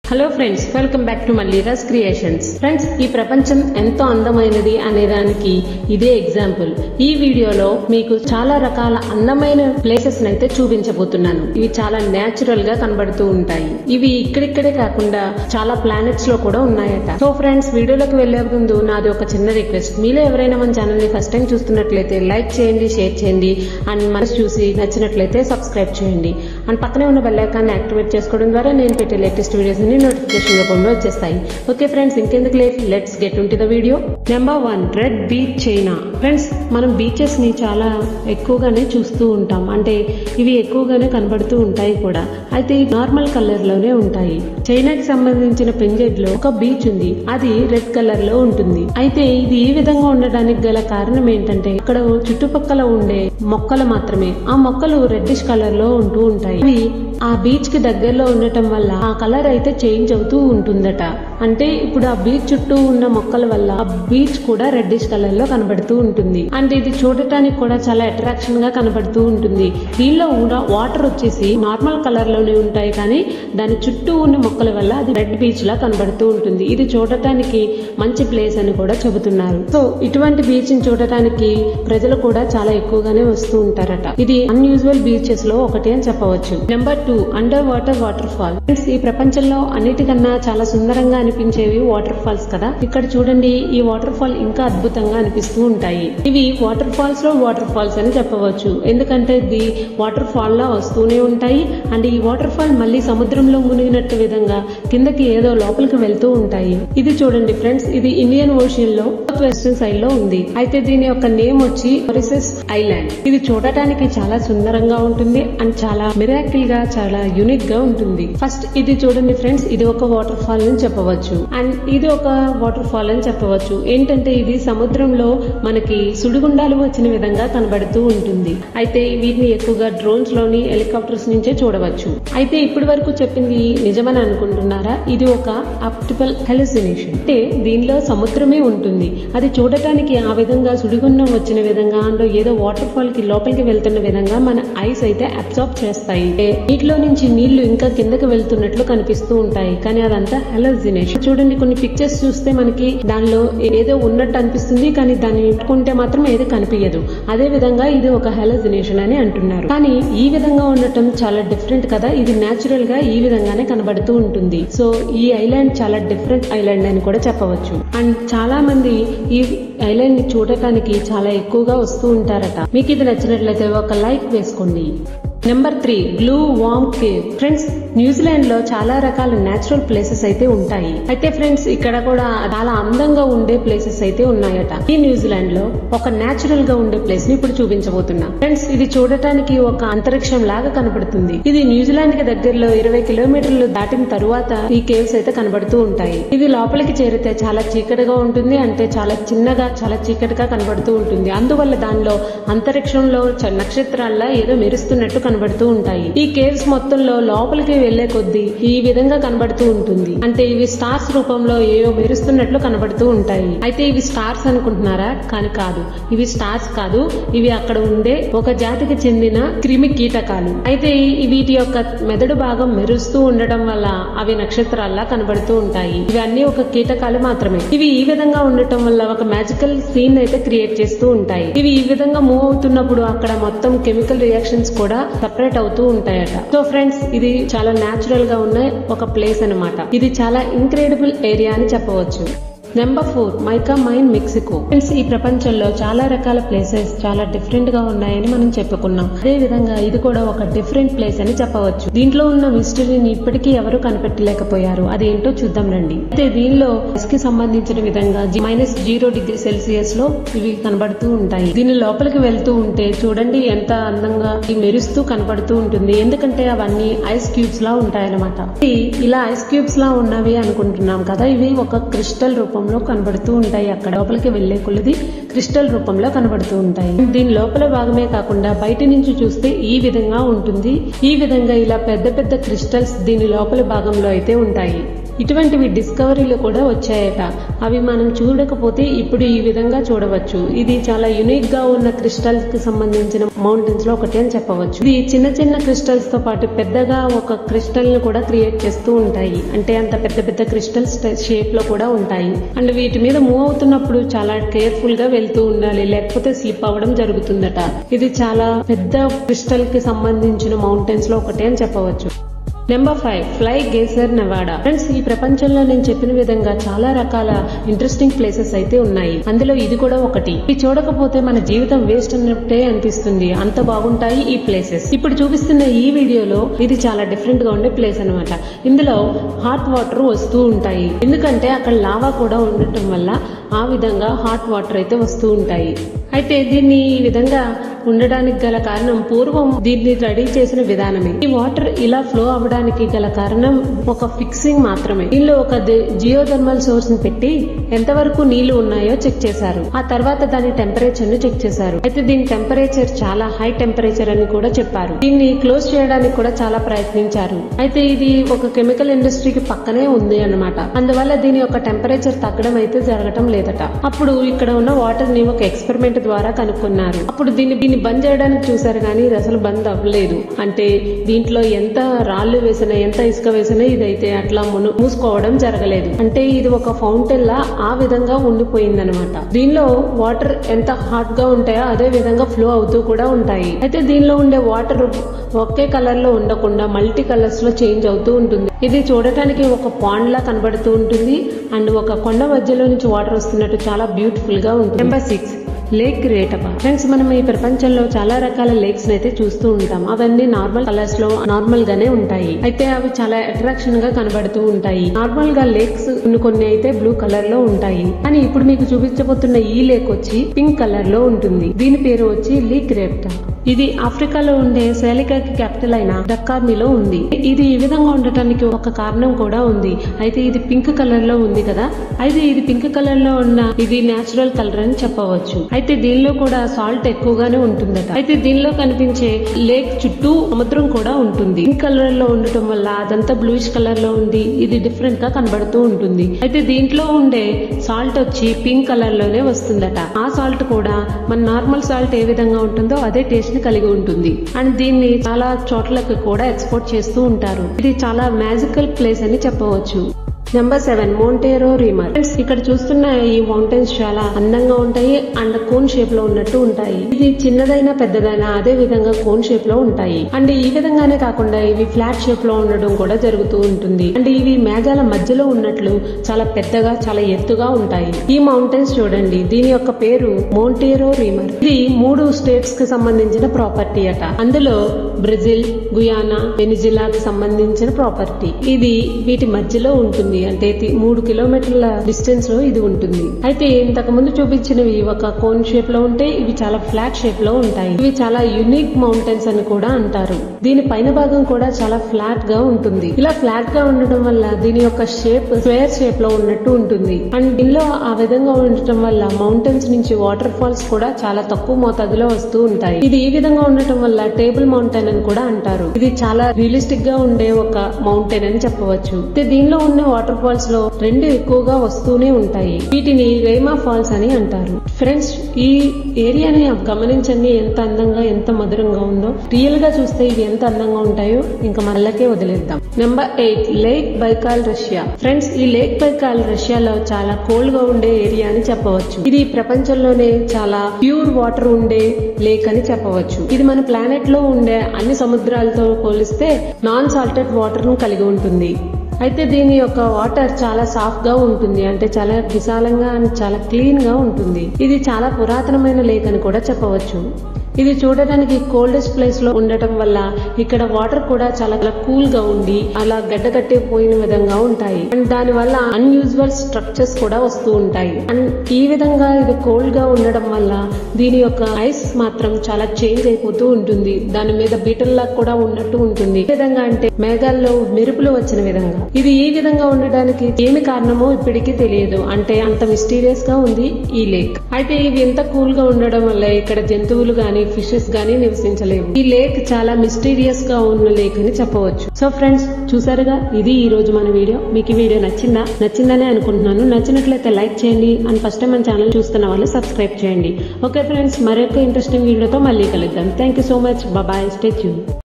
hello friends welcome back to Malliras creations friends ఈ ప్రపంచం ఎంతో అందమైనది అనే దానికి ఇదే ఎగ్జాంపుల్ ఈ వీడియోలో మీకు చాలా రకాల అందమైన ప్లేసెస్ అయితే చూపించబోతున్నాను ఇవి చాలా నేచురల్ గా కనబడుతూ ఉంటాయి ఇవి ఇక్కడిక్కడే కాకుండా చాలా ప్లానెట్స్ లో కూడా ఉన్నాయట సో ఫ్రెండ్స్ వీడియోలోకి వెళ్లే ముందు నాది ఒక చిన్న రిక్వెస్ట్ మీలో ఎవరైనా మన ఛానల్ ని ఫస్ట్ టైం చూస్తున్నట్లయితే లైక్ చేయండి షేర్ చేయండి అండ్ మనసు చూసి నచ్చినట్లయితే సబ్స్క్రైబ్ చేయండి అండ్ పక్కనే ఉన్న బెల్ ఐకాన్ యాక్టివేట్ చేసుకోవడం ద్వారా నేను పెట్టే లేటెస్ట్ వీడియోస్ ని నోటిఫికేషన్ రూపంలో వచ్చేస్తాయి ఓకే ఫ్రెండ్స్ ఇంకెందుకు లేదు let's get into the video number one red beach China friends మనం బీచెస్ ని చాలా ఎక్కువగానే చూస్తూ ఉంటాం అంటే ఇవి ఎక్కువగానే కనబడుతూ ఉంటాయి కూడా అయితే ఈ నార్మల్ కలర్ లోనే ఉంటాయి చైనాకి సంబంధించిన పెంజెడ్ లో ఒక బీచ్ ఉంది అది రెడ్ కలర్ లో ఉంటుంది అయితే ఇది ఈ విధంగా ఉండడానికి గల కారణం ఏంటంటే ఇక్కడ చుట్టుపక్కల ఉండే మొక్కలు మాత్రమే ఆ మొక్కలు రెడ్డిష్ కలర్ లో ఉంటూ ఉంటాయి ఇవి ఆ బీచ్ కి దగ్గరలో ఉండటం వల్ల ఆ కలర్ అయితే చేంజ్ అవుతూ ఉంటుందట అంటే ఇప్పుడు ఆ బీచ్ చుట్టూ ఉన్న మొక్కల వల్ల ఆ బీచ్ కూడా రెడ్డిష్ కలర్ లో కనబడుతూ ఉంటుంది అంటే ఇది చూడటానికి కూడా చాలా అట్రాక్షన్ గా కనబడుతూ ఉంటుంది దీనిలో ఉన్న వాటర్ వచ్చేసి నార్మల్ కలర్ లోనే ఉంటాయి కానీ దాని చుట్టూ ఉన్న మొక్కల వల్ల అది రెడ్ బీచ్ లా కనబడుతూ ఉంటుంది ఇది చూడటానికి మంచి ప్లేస్ అని కూడా చెబుతున్నారు సో ఇటువంటి బీచ్ ని చూడటానికి ప్రజలు కూడా చాలా ఎక్కువగానే వస్తూ ఉంటారట ఇది అన్యూజువల్ బీచెస్ లో ఒకటి అని చెప్పవచ్చు number two underwater waterfall friends ఈ ప్రపంచంలో అన్నిటికన్నా చాలా సుందరంగా అనిపించేవి వాటర్ ఫాల్స్ కదా ఇక్కడ చూడండి ఈ వాటర్ ఫాల్ ఇంకా అద్భుతంగా అనిపిస్తూ ఉంటాయి ఇవి వాటర్ ఫాల్స్ లో వాటర్ ఫాల్స్ అని చెప్పవచ్చు ఎందుకంటే ఇది వాటర్ ఫాల్ లా వస్తూనే ఉంటాయి అండ్ ఈ వాటర్ ఫాల్ మళ్ళీ సముద్రంలో మునిగినట్టు విధంగా కిందకి ఏదో లోపలికి వెళ్తూ ఉంటాయి ఇది చూడండి ఫ్రెండ్స్ ఇది ఇండియన్ ఓషన్ లో సౌత్ వెస్టర్న్ సైడ్ లో ఉంది అయితే దీని యొక్క నేమ్ వచ్చి మొరిసెస్ ఐలాండ్ ఇది చూడటానికి చాలా సుందరంగా ఉంటుంది అండ్ చాలా మిరాకిల్ గా చాలా యూనిక్ గా ఉంటుంది ఫస్ట్ ఇది చూడండి ఫ్రెండ్స్ ఇది ఒక వాటర్ ఫాల్ అని చెప్పవచ్చు అండ్ ఇది ఒక వాటర్ ఫాల్ అని చెప్పవచ్చు ఏంటంటే ఇది సముద్రంలో మనకి సుడిగుండాలు వచ్చిన విధంగా కనబడుతూ ఉంటుంది అయితే వీటిని ఎక్కువగా డ్రోన్స్ లోని హెలికాప్టర్స్ నుంచే చూడవచ్చు అయితే ఇప్పటి వరకు చెప్పింది నిజమని అనుకుంటున్నారా ఇది ఒక ఆప్టికల్ హెలిసినేషన్ అంటే దీనిలో సముద్రమే ఉంటుంది అది చూడటానికి ఆ విధంగా సుడిగుండం వచ్చిన విధంగా అందులో ఏదో వాటర్ ఫాల్ కి లోపలికి వెళ్తున్న విధంగా మన ఐస్ అయితే అబ్సార్బ్ చేస్తాయి అంటే నీటిలో నుంచి నీళ్లు ఇంకా కిందకి వెళ్తున్నట్లు కనిపిస్తూ ఉంటాయి కానీ అదంతా హెలజినేషన్ చూడండి కొన్ని పిక్చర్స్ చూస్తే మనకి దానిలో ఏదో ఉన్నట్టు అనిపిస్తుంది కానీ దాన్ని పెట్టుకుంటే మాత్రం ఏది కనిపించదు అదే విధంగా ఇది ఒక హెలజినేషన్ అని అంటున్నారు కానీ ఈ విధంగా ఉండటం చాలా డిఫరెంట్ కదా ఇది నేచురల్ గా ఈ విధంగానే కనబడుతూ ఉంటుంది సో ఈ ఐలాండ్ చాలా డిఫరెంట్ ఐలాండ్ అని కూడా చెప్పవచ్చు అండ్ చాలా మంది ఈ ఐలాండ్ ని చూడటానికి చాలా ఎక్కువగా వస్తూ ఉంటారట మీకు ఇది నచ్చినట్లయితే ఒక లైక్ వేసుకోండి number three blue worm cave friends New Zealand లో చాలా రకాల నేచురల్ ప్లేసెస్ అయితే ఉంటాయి అయితే ఫ్రెండ్స్ ఇక్కడ కూడా చాలా అందంగా ఉండే ప్లేసెస్ అయితే ఉన్నాయట ఈ న్యూజిలాండ్ లో ఒక నేచురల్ గా ఉండే ప్లేస్ ని ఇప్పుడు చూపించబోతున్నా ఫ్రెండ్స్ ఇది చూడటానికి ఒక అంతరిక్షం లాగా కనబడుతుంది ఇది న్యూజిలాండ్ కి దగ్గరలో ఇరవై కిలోమీటర్లు దాటిన తరువాత ఈ కేవ్స్ అయితే కనబడుతూ ఉంటాయి ఇది లోపలికి చేరితే చాలా చీకటిగా ఉంటుంది అంటే చాలా చిన్నగా చాలా చీకటిగా కనబడుతూ ఉంటుంది అందువల్ల దానిలో అంతరిక్షంలో చ- నక్షత్రాల్లా ఏదో మెరుస్తున్నట్టు కనబడుతూ ఉంటాయి ఈ కేవ్స్ మొత్తంలో లోపలికి వెళ్లే కొద్దీ ఈ విధంగా కనబడుతూ ఉంటుంది అంటే ఇవి స్టార్స్ రూపంలో ఏవో మెరుస్తున్నట్లు కనబడుతూ ఉంటాయి అయితే ఇవి స్టార్స్ అనుకుంటున్నారా కానీ కాదు ఇవి స్టార్స్ కాదు ఇవి అక్కడ ఉండే ఒక జాతికి చెందిన క్రిమి కీటకాలు అయితే ఈ- వీటి యొక్క మెదడు భాగం మెరుస్తూ ఉండడం వల్ల అవి నక్షత్రాల్లా కనబడుతూ ఉంటాయి ఇవి అన్ని ఒక కీటకాలు మాత్రమే ఇవి ఈ విధంగా ఉండటం వల్ల ఒక మ్యాజికల్ సీన్ అయితే క్రియేట్ చేస్తూ ఉంటాయి ఇవి ఈ విధంగా మూవ్ అవుతున్నప్పుడు అక్కడ మొత్తం కెమికల్ రియాక్షన్స్ కూడా సపరేట్ అవుతూ ఉంటాయట సో ఫ్రెండ్స్ ఇది చాలా న్యాచురల్ గా ఉన్న ఒక ప్లేస్ అన్నమాట ఇది చాలా ఇంక్రెడిబుల్ ఏరియా అని చెప్పవచ్చు number four mica mine Mexico friends ఈ ప్రపంచంలో చాలా రకాల ప్లేసెస్ చాలా డిఫరెంట్ గా ఉన్నాయని మనం చెప్పుకున్నాం అదే విధంగా ఇది కూడా ఒక డిఫరెంట్ ప్లేస్ అని చెప్పవచ్చు దీంట్లో ఉన్న మిస్టరీని ఇప్పటికీ ఎవరు కనిపెట్టలేకపోయారు అదేంటో చూద్దాం రండి అయితే దీనిలో ఇస్ కి సంబంధించిన విధంగా మైనస్ జీరో డిగ్రీ సెల్సియస్ లో ఇవి కనబడుతూ ఉంటాయి దీని లోపలికి వెళ్తూ ఉంటే చూడండి ఎంత అందంగా ఈ మెరుస్తూ కనబడుతూ ఉంటుంది ఎందుకంటే అవన్నీ ఐస్ క్యూబ్స్ లా ఉంటాయన్నమాట ఇవి ఇలా ఐస్ క్యూబ్స్ లా ఉన్నవి అనుకుంటున్నాం కదా ఇవి ఒక క్రిస్టల్ రూపంలో కనబడుతూ ఉంటాయి అక్కడ లోపలికి వెళ్లే కొలది క్రిస్టల్ రూపంలో కనబడుతూ ఉంటాయి దీని లోపల భాగమే కాకుండా బయట నుంచి చూస్తే ఈ విధంగా ఉంటుంది ఈ విధంగా ఇలా పెద్ద పెద్ద క్రిస్టల్స్ దీని లోపల భాగంలో అయితే ఉంటాయి ఇటువంటివి డిస్కవరీలు కూడా వచ్చాయట అవి మనం చూడకపోతే ఇప్పుడు ఈ విధంగా చూడవచ్చు ఇది చాలా యునిక్ గా ఉన్న క్రిస్టల్స్ కి సంబంధించిన మౌంటైన్స్ లో ఒకటి అని చెప్పవచ్చు ఇది చిన్న చిన్న క్రిస్టల్స్ తో పాటు పెద్దగా ఒక క్రిస్టల్ ని కూడా క్రియేట్ చేస్తూ ఉంటాయి అంటే అంత పెద్ద పెద్ద క్రిస్టల్స్ షేప్ లో కూడా ఉంటాయి అండ్ వీటి మీద మూవ్ అవుతున్నప్పుడు చాలా కేర్ఫుల్ గా వెళ్తూ ఉండాలి లేకపోతే స్లిప్ అవ్వడం జరుగుతుందట ఇది చాలా పెద్ద క్రిస్టల్ కి సంబంధించిన మౌంటైన్స్ లో ఒకటి అని చెప్పవచ్చు number five fly geyser Nevada friends ఈ ప్రపంచంలో నేను చెప్పిన విధంగా చాలా రకాల ఇంట్రెస్టింగ్ ప్లేసెస్ అయితే ఉన్నాయి అందులో ఇది కూడా ఒకటి ఇది చూడకపోతే మన జీవితం వేస్ట్ అన్నట్టే అనిపిస్తుంది అంత బాగుంటాయి ఈ ప్లేసెస్ ఇప్పుడు చూపిస్తున్న ఈ వీడియోలో ఇది చాలా డిఫరెంట్ గా ఉండే ప్లేస్ అనమాట ఇందులో హాట్ వాటర్ వస్తూ ఉంటాయి ఎందుకంటే అక్కడ లావా కూడా ఉండటం వల్ల ఆ విధంగా హాట్ వాటర్ అయితే వస్తూ ఉంటాయి అయితే దీన్ని ఈ విధంగా ఉండడానికి గల కారణం పూర్వం దీన్ని రెడీ చేసిన విధానమే ఈ వాటర్ ఇలా ఫ్లో అవ్వడానికి గల కారణం ఒక ఫిక్సింగ్ మాత్రమే దీనిలో ఒక జియోథర్మల్ సోర్స్ ని పెట్టి ఎంతవరకు నీళ్లు ఉన్నాయో చెక్ చేశారు ఆ తర్వాత దాని టెంపరేచర్ ను చెక్ చేశారు అయితే దీని టెంపరేచర్ చాలా హై టెంపరేచర్ అని కూడా చెప్పారు దీన్ని క్లోజ్ చేయడానికి కూడా చాలా ప్రయత్నించారు అయితే ఇది ఒక కెమికల్ ఇండస్ట్రీకి పక్కనే ఉంది అన్నమాట అందువల్ల దీని యొక్క టెంపరేచర్ తగ్గడం అయితే జరగటం లేదట అప్పుడు ఇక్కడ ఉన్న వాటర్ ని ఒక ఎక్స్పెరిమెంట్ ద్వారా కనుక్కున్నారు అప్పుడు దీన్ని దీన్ని బంద్ చేయడానికి చూసారు కానీ ఇది అసలు బంద్ అవ్వలేదు అంటే దీంట్లో ఎంత రాళ్లు వేసినా ఎంత ఇసుక వేసినా ఇదైతే అట్లా మును మూసుకోవడం జరగలేదు అంటే ఇది ఒక ఫౌంటైన్ లా ఆ విధంగా ఉండిపోయింది అనమాట దీనిలో వాటర్ ఎంత హాట్ గా ఉంటాయో అదే విధంగా ఫ్లో అవుతూ కూడా ఉంటాయి అయితే దీనిలో ఉండే వాటర్ ఒకే కలర్ లో ఉండకుండా మల్టీ కలర్స్ లో చేంజ్ అవుతూ ఉంటుంది ఇది చూడటానికి ఒక పాండ్ లా కనబడుతూ ఉంటుంది అండ్ ఒక కొండ మధ్యలో నుంచి వాటర్ వస్తున్నట్టు చాలా బ్యూటిఫుల్ గా ఉంటుంది number six lake Retba friends మనం ఈ ప్రపంచంలో చాలా రకాల లేక్స్ అయితే చూస్తూ ఉంటాం అవన్నీ నార్మల్ కలర్స్ లో నార్మల్ గానే ఉంటాయి అయితే అవి చాలా అట్రాక్షన్ గా కనబడుతూ ఉంటాయి నార్మల్ గా లేక్స్ కొన్ని కొన్ని అయితే బ్లూ కలర్ లో ఉంటాయి కానీ ఇప్పుడు మీకు చూపించబోతున్న ఈ లేక్ వచ్చి పింక్ కలర్ లో ఉంటుంది దీని పేరు వచ్చి లీక్ రేప్టా ఇది ఆఫ్రికాలో ఉండే శైలికాకి క్యాపిటల్ అయిన డక్కార్మీలో ఉంది ఇది ఈ విధంగా ఉండటానికి ఒక కారణం కూడా ఉంది అయితే ఇది పింక్ కలర్ లో ఉంది కదా అయితే ఇది పింక్ కలర్ లో ఉన్న ఇది నేచురల్ కలర్ అని చెప్పవచ్చు అయితే దీనిలో కూడా సాల్ట్ ఎక్కువగానే ఉంటుందట అయితే దీనిలో కనిపించే లేక్ చుట్టూ సముద్రం కూడా ఉంటుంది పింక్ కలర్ లో ఉండటం వల్ల అదంతా బ్లూయిష్ కలర్ లో ఉంది ఇది డిఫరెంట్ గా కనబడుతూ ఉంటుంది అయితే దీంట్లో ఉండే సాల్ట్ వచ్చి పింక్ కలర్ లోనే వస్తుందట ఆ సాల్ట్ కూడా మన నార్మల్ సాల్ట్ ఏ విధంగా ఉంటుందో అదే టేస్ట్ ని కలిగి ఉంటుంది అండ్ దీన్ని చాలా చోట్లకి కూడా ఎక్స్పోర్ట్ చేస్తూ ఉంటారు ఇది చాలా మ్యాజికల్ ప్లేస్ అని చెప్పవచ్చు number seven Mount Roraima friends ఇక్కడ చూస్తున్న ఈ మౌంటైన్స్ చాలా అందంగా ఉంటాయి అండ్ కోన్ షేప్ లో ఉన్నట్టు ఉంటాయి ఇది చిన్నదైనా పెద్దదైనా అదే విధంగా కోన్ షేప్ లో ఉంటాయి అండ్ ఈ విధంగానే కాకుండా ఇవి ఫ్లాట్ షేప్ లో ఉండడం కూడా జరుగుతూ ఉంటుంది అండ్ ఇవి మేఘాల మధ్యలో ఉన్నట్లు చాలా పెద్దగా చాలా ఎత్తుగా ఉంటాయి ఈ మౌంటైన్స్ చూడండి దీని యొక్క పేరు మోంటేరో రీమర్ ఇది మూడు స్టేట్స్ కి సంబంధించిన ప్రాపర్టీ అట అందులో బ్రెజిల్ గుయానా వెనిజిలాకి సంబంధించిన ప్రాపర్టీ ఇది వీటి మధ్యలో ఉంటుంది అంటే తి- మూడు కిలోమీటర్ల డిస్టెన్స్ లో ఇది ఉంటుంది అయితే ఇంతకు ముందు చూపించినవి ఒక కోన్ షేప్ లో ఉంటే ఇవి చాలా ఫ్లాట్ షేప్ లో ఉంటాయి ఇవి చాలా యునిక్ మౌంటైన్స్ అని కూడా అంటారు దీని పైన భాగం కూడా చాలా ఫ్లాట్ గా ఉంటుంది ఇలా ఫ్లాట్ గా ఉండడం వల్ల దీని యొక్క షేప్ స్క్వేర్ షేప్ లో ఉన్నట్టు ఉంటుంది అండ్ దీనిలో ఆ విధంగా ఉండటం వల్ల మౌంటైన్స్ నుంచి వాటర్ ఫాల్స్ కూడా చాలా తక్కువ మోతాదులో వస్తూ ఉంటాయి ఇది ఈ విధంగా ఉండటం వల్ల టేబుల్ మౌంటైన్ అని కూడా అంటారు ఇది చాలా రియలిస్టిక్ గా ఉండే ఒక మౌంటైన్ అని చెప్పవచ్చు అయితే దీనిలో ఉన్న వాటర్ ఫాల్స్ లో రెండు ఎక్కువగా వస్తూనే ఉంటాయి వీటిని రేమా ఫాల్స్ అని అంటారు ఫ్రెండ్స్ ఈ ఏరియాని గమనించండి ఎంత అందంగా ఎంత మధురంగా ఉందో రియల్ గా చూస్తే ఇవి ఎంత అందంగా ఉంటాయో ఇంకా మళ్ళకే వదిలేద్దాం number eight lake Baikal Russia friends ఈ లేక్ బైకాల్ రష్యాలో చాలా కోల్డ్ గా ఉండే ఏరియా అని చెప్పవచ్చు ఇది ప్రపంచంలోనే చాలా ప్యూర్ వాటర్ ఉండే లేక్ అని చెప్పవచ్చు ఇది మన ప్లానెట్ లో ఉండే అన్ని సముద్రాలతో పోలిస్తే నాన్ సాల్టెడ్ వాటర్ ను కలిగి ఉంటుంది అయితే దీని యొక్క వాటర్ చాలా సాఫ్ట్ గా ఉంటుంది అంటే చాలా విశాలంగా and చాలా క్లీన్ గా ఉంటుంది ఇది చాలా పురాతనమైన లేక్ అని కూడా చెప్పవచ్చు ఇది చూడడానికి కోల్డెస్ట్ ప్లేస్ లో ఉండటం వల్ల ఇక్కడ వాటర్ కూడా చాలా కూల్ గా ఉండి అలా గడ్డ కట్టిపోయిన విధంగా ఉంటాయి అండ్ దాని వల్ల అన్యూజువల్ స్ట్రక్చర్స్ కూడా వస్తూ ఉంటాయి అండ్ ఈ విధంగా ఇది కోల్డ్ గా ఉండడం వల్ల దీని యొక్క ఐస్ మాత్రం చాలా చేంజ్ అయిపోతూ ఉంటుంది దాని మీద బీటల్ లాగా కూడా ఉన్నట్టు ఉంటుంది ఏ విధంగా అంటే మేఘాల్లో మెరుపులు వచ్చిన విధంగా ఇది ఈ విధంగా ఉండడానికి ఏమి కారణమో ఇప్పటికీ తెలియదు అంటే అంత మిస్టీరియస్ గా ఉంది ఈ లేక్ అయితే ఇవి ఎంత కూల్ గా ఉండడం వల్ల ఇక్కడ జంతువులు గాని ఫిషెస్ గానీ నివసించలేవు ఈ లేక్ చాలా మిస్టీరియస్ గా ఉన్న లేక్ అని చెప్పవచ్చు సో ఫ్రెండ్స్ చూసారుగా ఇది ఈ రోజు మన వీడియో మీకు ఈ వీడియో నచ్చిందా నచ్చిందనే అనుకుంటున్నాను నచ్చినట్లయితే లైక్ చేయండి అండ్ ఫస్ట్ టైం మన ఛానల్ చూస్తున్న వాళ్ళు సబ్స్క్రైబ్ చేయండి ఓకే ఫ్రెండ్స్ మరొక ఇంట్రెస్టింగ్ వీడియోతో మళ్ళీ కలుద్దాం thank you so much bye stay tune